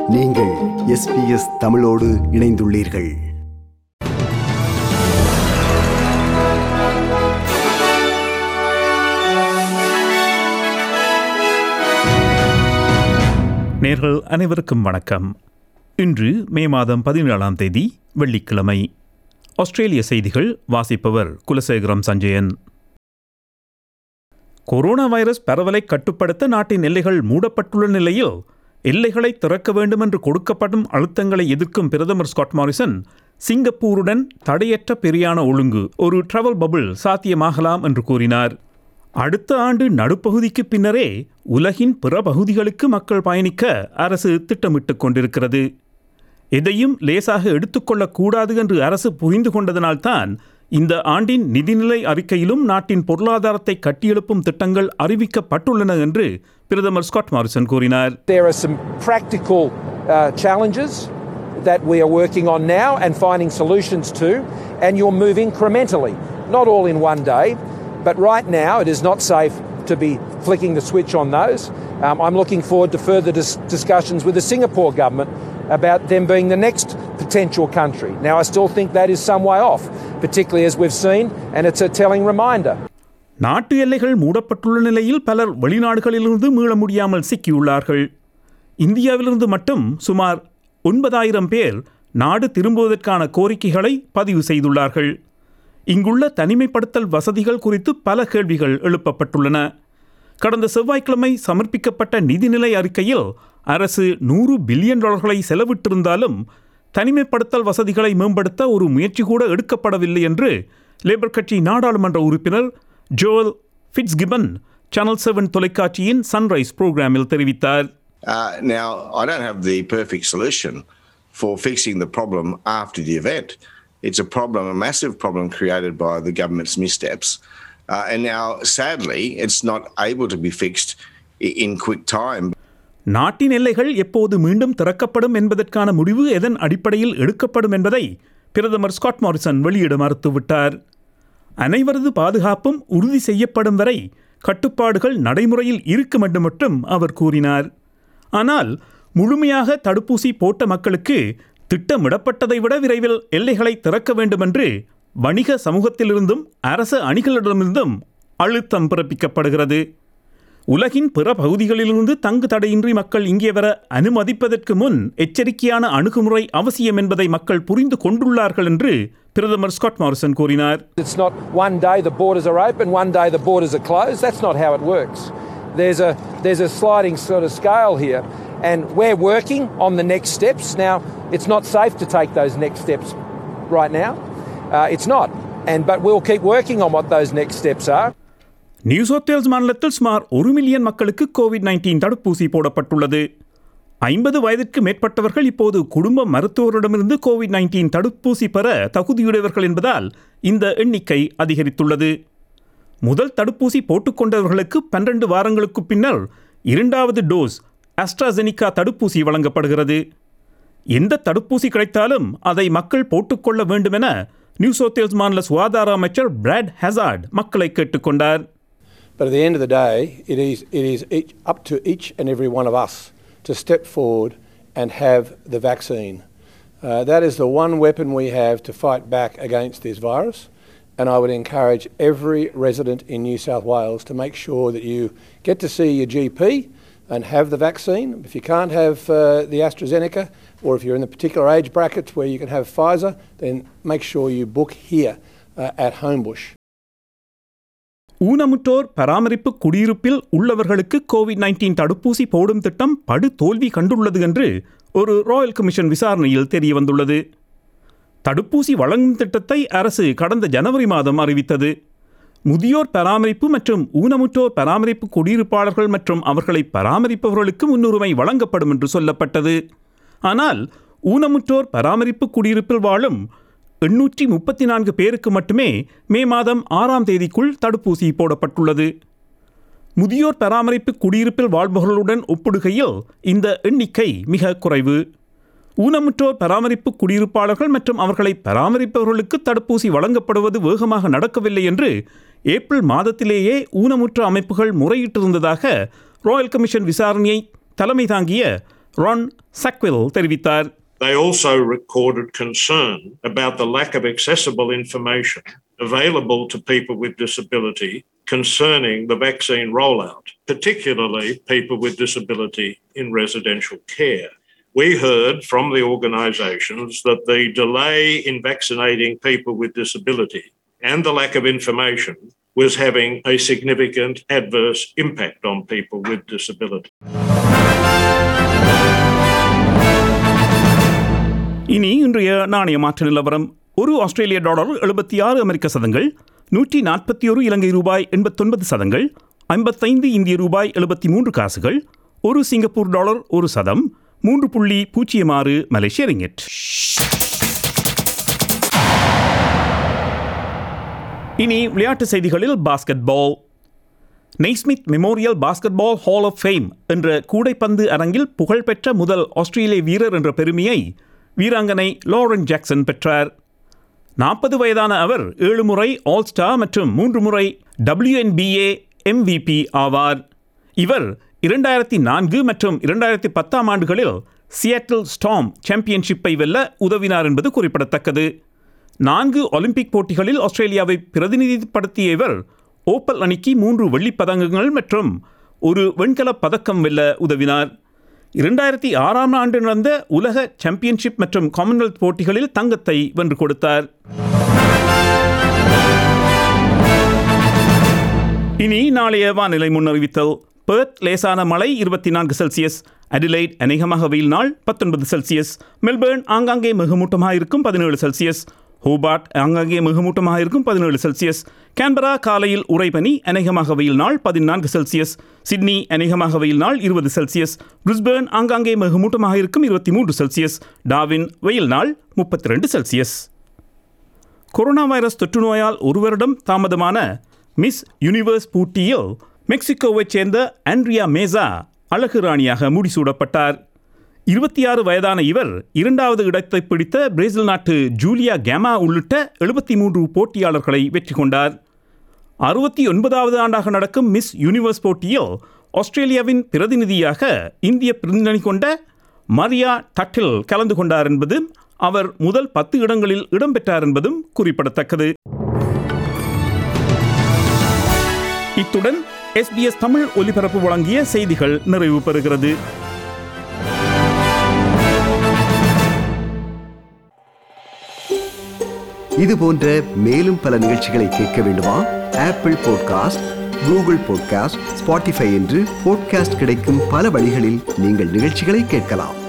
நீங்கள் எஸ்பிஎஸ் தமிழோடு இணைந்துள்ளீர்கள் நேர்கள் அனைவருக்கும் வணக்கம் இன்று மே மாதம் பதினேழாம் தேதி வெள்ளிக்கிழமை ஆஸ்திரேலிய செய்திகள் வாசிப்பவர் குலசேகரம் சஞ்சயன் கொரோனா வைரஸ் பரவலை கட்டுப்படுத்த நாட்டின் எல்லைகள் மூடப்பட்டுள்ள நிலையில் எல்லைகளை திறக்க வேண்டும் என்று கொடுக்கப்படும் அழுத்தங்களை எதிர்க்கும் பிரதமர் ஸ்காட் மாரிசன் சிங்கப்பூருடன் தடையற்ற பெரியான ஒழுங்கு ஒரு டிராவல் பபுள் சாத்தியமாகலாம் என்று கூறினார் அடுத்த ஆண்டு நடுப்பகுதிக்கு பின்னரே உலகின் பிற பகுதிகளுக்கு மக்கள் பயணிக்க அரசு திட்டமிட்டுக் கொண்டிருக்கிறது எதையும் லேசாக எடுத்துக்கொள்ளக்கூடாது என்று அரசு புரிந்து கொண்டதனால்தான் இந்த ஆண்டின் நிதிநிலை அறிக்கையிலும் நாட்டின் பொருளாதாரத்தை கட்டியெழுப்பும் திட்டங்கள் அறிவிக்கப்பட்டுள்ளன என்று பிரதமர் ஸ்காட் மாரிசன் கூறினார் There are some practical uh, challenges that we are working on now and finding solutions to, and you'll move incrementally, not all in one day. But right now, it is not safe to be flicking the switch on those. Um, I'm looking forward to further dis- discussions with the Singapore government about them being the next potential country. Now, I still think that is some way off, particularly as we've seen, and it's a telling reminder. நாட்டு எல்லைகள் மூடப்பட்டுள்ள நிலையில் பலர் வெளிநாடுகளிலிருந்து மீள முடியாமல் சிக்கியுள்ளார்கள் இந்தியாவிலிருந்து மட்டும் சுமார் ஒன்பதாயிரம் பேர் நாடு திரும்புவதற்கான கோரிக்கைகளை பதிவு செய்துள்ளார்கள் இங்குள்ள தனிமைப்படுத்தல் வசதிகள் குறித்து பல கேள்விகள் எழுப்பப்பட்டுள்ளன கடந்த செவ்வாய்க்கிழமை சமர்ப்பிக்கப்பட்ட நிதிநிலை அறிக்கையில் அரசு நூறு பில்லியன் டாலர்களை செலவிட்டிருந்தாலும் தனிமைப்படுத்தல் வசதிகளை மேம்படுத்த ஒரு முயற்சி கூட எடுக்கப்படவில்லை என்று லேபர் கட்சி நாடாளுமன்ற உறுப்பினர் ஜோல் ஃபிட்ஸ்கிபன் சேனல் செவன் தொலைக்காட்சியின் சன்ரைஸ் புரோகிராமில் தெரிவித்தார் Uh, now, I don't have the perfect solution for fixing the problem after the event. It's a problem, a massive problem created by the government's missteps. Uh, and now, sadly, it's not able to be fixed i- in quick time. நாட்டின் எல்லைகள் எப்போது மீண்டும் திறக்கப்படும் என்பதற்கான முடிவு எதன் அடிப்படையில் எடுக்கப்படும் என்பதை பிரதமர் ஸ்காட் மாரிசன் வெளியிட மறுத்துவிட்டார் அனைவரது பாதுகாப்பும் உறுதி செய்யப்படும் வரை கட்டுப்பாடுகள் நடைமுறையில் இருக்கும் என்று மட்டும் அவர் கூறினார் ஆனால் முழுமையாக தடுப்பூசி போட்ட மக்களுக்கு திட்டமிடப்பட்டதை விட விரைவில் எல்லைகளை திறக்க வேண்டும் என்று வணிக சமூகத்திலிருந்தும் அரச அணிகளிடமிருந்தும் அழுத்தம் பிறப்பிக்கப்படுகிறது உலகின் பிற பகுதிகளிலிருந்து தங்கு தடையின்றி மக்கள் இங்கே வர அனுமதிப்பதற்கு முன் எச்சரிக்கையான அணுகுமுறை அவசியம் என்பதை மக்கள் புரிந்து கொண்டுள்ளார்கள் என்று பிரதமர் ஸ்காட் மாரிசன் கூறினார் It's not one day the borders are open, one day the borders are closed. That's not how it works. There's a, there's a sliding sort of scale here, and we're working on the next steps. Now, it's not safe to take those next steps right now. Uh, it's not. And, but we'll keep working on what those next steps are. New South Wales மாநிலத்தில் சுமார் ஒரு million மக்களுக்கு Covid nineteen தடுப்பூசி போடப்பட்டுள்ளது ஐம்பது வயதிற்கு மேற்பட்டவர்கள் இப்போது குடும்ப மருத்துவரிடமிருந்து கோவிட் நைன்டீன் தடுப்பூசி பெற தகுதியுடையவர்கள் என்பதால் இந்த எண்ணிக்கை அதிகரித்துள்ளது முதல் தடுப்பூசி போட்டுக்கொண்டவர்களுக்கு பன்னிரண்டு வாரங்களுக்கு பின்னர் இரண்டாவது டோஸ் அஸ்ட்ராசெனிகா தடுப்பூசி வழங்கப்படுகிறது எந்த தடுப்பூசி கிடைத்தாலும் அதை மக்கள் போட்டுக்கொள்ள வேண்டுமென நியூ சவுத் வேல்ஸ் மாநில சுகாதார அமைச்சர் பிராட் ஹெசார்ட் மக்களை கேட்டுக்கொண்டார் But at the end of the day, it is, it is each, up to each and every one of us to step forward and have the vaccine. Uh, that is the one weapon we have to fight back against this virus. And I would encourage every resident in New South Wales to make sure that you get to see your GP and have the vaccine. If you can't have uh, the AstraZeneca, or if you're in the particular age brackets where you can have Pfizer, then make sure you book here uh, at Homebush. ஊனமுற்றோர் பராமரிப்பு குடியிருப்பில் உள்ளவர்களுக்கு Covid nineteen தடுப்பூசி போடும் திட்டம் படு தோல்வி கண்டுள்ளது என்று ஒரு ராயல் கமிஷன் விசாரணையில் தெரிய வந்துள்ளது தடுப்பூசி வழங்கும் திட்டத்தை அரசு கடந்த ஜனவரி மாதம் அறிவித்தது முதியோர் பராமரிப்பு மற்றும் ஊனமுற்றோர் பராமரிப்பு குடியிருப்பாளர்கள் மற்றும் அவர்களை பராமரிப்பவர்களுக்கு முன்னுரிமை வழங்கப்படும் என்று சொல்லப்பட்டது ஆனால் ஊனமுற்றோர் பராமரிப்பு குடியிருப்பில் வாழும் எண்ணூற்றி முப்பத்தி நான்கு பேருக்கு மட்டுமே மே மாதம் ஆறாம் தேதிக்குள் தடுப்பூசி போடப்பட்டுள்ளது முதியோர் பராமரிப்பு குடியிருப்பில் வாழ்பவர்களுடன் ஒப்பிடுகையில் இந்த எண்ணிக்கை மிக குறைவு ஊனமுற்றோர் பராமரிப்பு குடியிருப்பாளர்கள் மற்றும் அவர்களை பராமரிப்பவர்களுக்கு தடுப்பூசி வழங்கப்படுவது வேகமாக நடக்கவில்லை என்று ஏப்ரல் மாதத்திலேயே ஊனமுற்ற அமைப்புகள் முறையிட்டிருந்ததாக ராயல் கமிஷன் விசாரணையை தலைமை தாங்கிய ரான் சக்வில் தெரிவித்தார் They also recorded concern about the lack of accessible information available to people with disability concerning the vaccine rollout, particularly people with disability in residential care. We heard from the organisations that the delay in vaccinating people with disability and the lack of information was having a significant adverse impact on people with disability. இனி இன்றைய நாணய மாற்று நிலவரம் ஒரு ஆஸ்திரேலிய dollar எழுபத்தி ஆறு அமெரிக்க சதங்கள் நூற்றி நாற்பத்தி ஒரு இலங்கை ரூபாய் எண்பத்தொன்பது சதங்கள் ஐம்பத்தைந்து இந்திய ரூபாய் எழுபத்தி மூன்று காசுகள் ஒரு சிங்கப்பூர் டாலர் ஒரு சதம் மூன்று புள்ளி பூஜ்ஜியம் ஆறு மலேசிய ரிங்கெட் இனி விளையாட்டு செய்திகளில் basketball Naismith memorial basketball hall of fame என்ற கூடைப்பந்து அரங்கில் புகழ்பெற்ற முதல் ஆஸ்திரேலிய வீரர் என்ற பெருமையை வீராங்கனை லாரன் ஜாக்சன் பெற்றார் நாற்பது வயதான அவர் ஏழு முறை ஆல் ஸ்டார் மற்றும் மூன்று முறை WNBA MVP ஆவார் இவர் இரண்டாயிரத்தி நான்கு மற்றும் இரண்டாயிரத்தி பத்தாம் ஆண்டுகளில் சியாட்டில் ஸ்டாம் சாம்பியன்ஷிப்பை வெல்ல உதவினார் என்பது குறிப்பிடத்தக்கது நான்கு ஒலிம்பிக் போட்டிகளில் ஆஸ்திரேலியாவை பிரதிநிதிப்படுத்திய இவர் ஓப்பல் அணிக்கு மூன்று வெள்ளிப் பதக்கங்கள் மற்றும் ஒரு வெண்கலப் பதக்கம் வெல்ல உதவினார் இரண்டாயிரத்தி ஆறாம் ஆண்டு நடந்த உலக சாம்பியன்ஷிப் மற்றும் காமன்வெல்த் போட்டிகளில் தங்கத்தை வென்று கொடுத்தார் இனி நாளைய வானிலை முன்னறிவித்தல் பெர்த் லேசான மழை இருபத்தி நான்கு செல்சியஸ் அடிலைட் அநேகமாக வெயில் நாள் பத்தொன்பது செல்சியஸ் மெல்பேர்ன் ஆங்காங்கே மிகுமூட்டமாக இருக்கும் பதினேழு செல்சியஸ் ஹோபார்ட் ஆங்காங்கே மிகுமூட்டமாக இருக்கும் பதினேழு செல்சியஸ் கேன்பரா காலையில் உறைபனி அநேகமாக வெயில் நாள் பதினான்கு செல்சியஸ் சிட்னி அநேகமாக வெயில் நாள் இருபது செல்சியஸ் பிரிஸ்பேர்ன் ஆங்காங்கே மிகுமூட்டமாக இருக்கும் இருபத்தி மூன்று செல்சியஸ் டாவின் வெயில் நாள் முப்பத்தி ரெண்டு செல்சியஸ் கொரோனா வைரஸ் தொற்று நோயால் ஒரு வருடம் தாமதமான மிஸ் யுனிவர்ஸ் போட்டியில் மெக்சிகோவைச் சேர்ந்த ஆண்ட்ரியா மேசா அழகு ராணியாக முடிசூடப்பட்டார் இருபத்தி ஆறு வயதான இவர் இரண்டாவது இடத்தை பிடித்த பிரேசில் நாட்டு ஜூலியா கேமா உள்ளிட்ட எழுபத்தி மூன்று போட்டியாளர்களை வெற்றி கொண்டார் அறுபத்தி ஒன்பதாவது ஆண்டாக நடக்கும் மிஸ் யூனிவர்ஸ் போட்டியில் ஆஸ்திரேலியாவின் பிரதிநிதியாக இந்திய பிரதிநிதி கொண்ட மரியா டட்டில் கலந்து கொண்டார் என்பதும் அவர் முதல் பத்து இடங்களில் இடம்பெற்றார் என்பதும் குறிப்பிடத்தக்கது இத்துடன் எஸ்பிஎஸ் தமிழ் ஒலிபரப்பு வழங்கிய செய்திகள் நிறைவு பெறுகிறது இது போன்ற மேலும் பல நிகழ்ச்சிகளை கேட்க வேண்டுமா Apple podcast Google podcast Spotify என்று பாட்காஸ்ட் கிடைக்கும் பல வழிகளில் நீங்கள் நிகழ்ச்சிகளை கேட்கலாம்